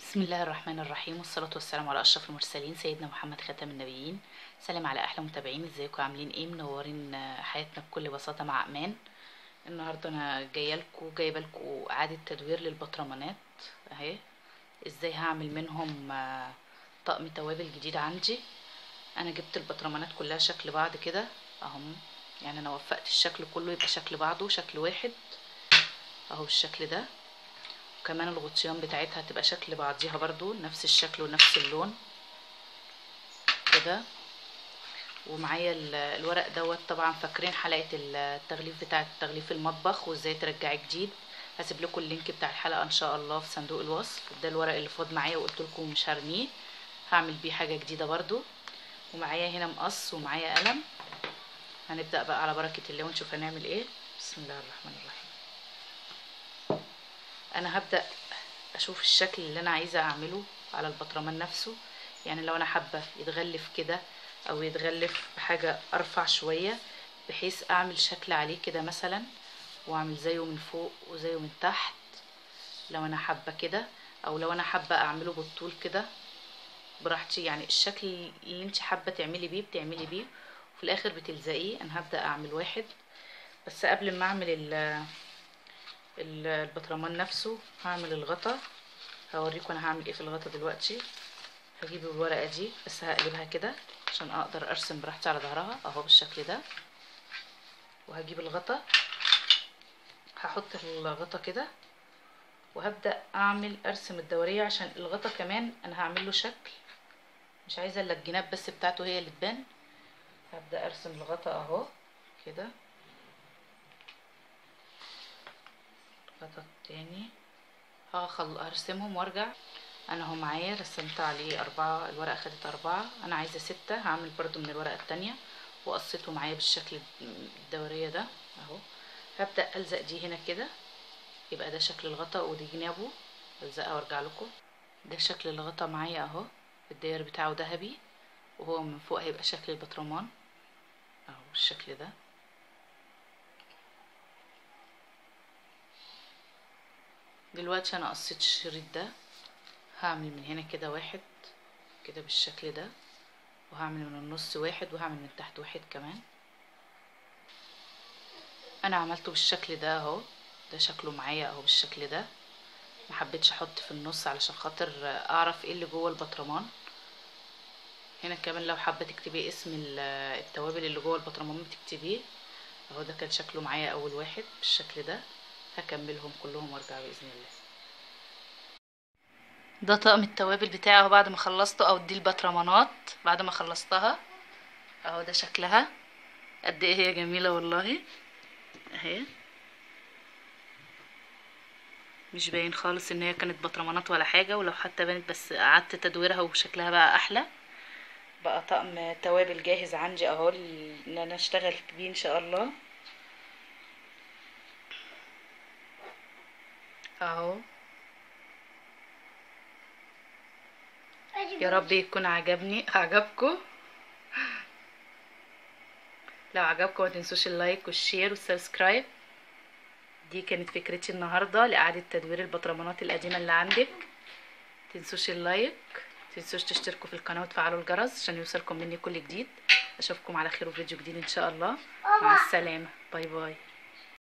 بسم الله الرحمن الرحيم والصلاة والسلام على أشرف المرسلين سيدنا محمد خاتم النبيين سلام على أحلى متابعين ازيكم عاملين ايه منورين حياتنا بكل بساطة مع أمان النهاردة أنا جاية لكم جايبة لكم إعادة تدوير للبطرمانات أهي ازاي هعمل منهم آه، طقم توابل جديد عندي أنا جبت البطرمانات كلها شكل بعض كده أهم يعني أنا وفقت الشكل كله يبقى شكل بعضه شكل واحد أهو بالشكل ده وكمان الغطيان بتاعتها هتبقى شكل بعضيها برضو نفس الشكل ونفس اللون كده ومعايا ال- الورق دوت طبعا فاكرين حلقة التغليف بتاعة تغليف المطبخ وازاي ترجعي جديد هسيب لكم اللينك بتاع الحلقة ان شاء الله في صندوق الوصف ده الورق اللي فاض معايا وقلت لكم مش هرميه هعمل بيه حاجة جديدة برضو ومعايا هنا مقص ومعايا قلم هنبدأ بقى على بركة الله ونشوف هنعمل ايه بسم الله الرحمن الرحيم انا هبدأ اشوف الشكل اللي انا عايزة اعمله على البطرمان نفسه يعني لو انا حابة يتغلف كده او يتغلف بحاجة ارفع شوية بحيث اعمل شكل عليه كده مثلا واعمل زيه من فوق وزيه من تحت لو انا حابة كده او لو انا حابة اعمله بالطول كده براحتي يعني الشكل اللي انت حابة تعملي بيه بتعملي بيه وفي الاخر بتلزقيه انا هبدأ اعمل واحد بس قبل ما اعمل ال البطرمان نفسه هعمل الغطا هوريكم انا هعمل ايه في الغطا دلوقتي هجيب الورقه دي بس هقلبها كده عشان اقدر ارسم براحتي على ظهرها اهو بالشكل ده وهجيب الغطا هحط الغطا كده وهبدا اعمل ارسم الدوريه عشان الغطا كمان انا هعمل له شكل مش عايزه الا الجناب بس بتاعته هي اللي تبان هبدا ارسم الغطا اهو كده الغطا التاني هخل هرسمهم وارجع انا اهو معايا رسمت عليه اربعة الورقة خدت اربعة انا عايزة ستة هعمل برضو من الورقة التانية وقصيته معايا بالشكل الدورية ده اهو هبدأ الزق دي هنا كده يبقى ده شكل الغطا ودي جنابه الزقها وارجع لكم ده شكل الغطا معايا اهو الداير بتاعه ذهبي وهو من فوق هيبقى شكل البطرمان اهو بالشكل ده دلوقتي انا قصيت الشريط ده هعمل من هنا كده واحد كده بالشكل ده وهعمل من النص واحد وهعمل من تحت واحد كمان انا عملته بالشكل ده اهو ده شكله معايا اهو بالشكل ده ما حبيتش احط في النص علشان خاطر اعرف ايه اللي جوه البطرمان هنا كمان لو حابه تكتبي اسم التوابل اللي جوه البطرمان بتكتبيه اهو ده كان شكله معايا اول واحد بالشكل ده هكملهم كلهم وارجع باذن الله ده طقم التوابل بتاعي اهو بعد ما خلصته او دي البطرمانات بعد ما خلصتها اهو ده شكلها قد ايه هي جميله والله اهي مش باين خالص ان هي كانت بطرمانات ولا حاجه ولو حتى بانت بس قعدت تدويرها وشكلها بقى احلى بقى طقم توابل جاهز عندي اهو ان انا اشتغل بيه ان شاء الله اهو يا رب يكون عجبني عجبكم لو عجبكم ما تنسوش اللايك والشير والسبسكرايب دي كانت فكرتي النهارده لاعاده تدوير البطرمانات القديمه اللي عندك تنسوش اللايك تنسوش تشتركوا في القناه وتفعلوا الجرس عشان يوصلكم مني كل جديد اشوفكم على خير وفيديو جديد ان شاء الله مع السلامه باي باي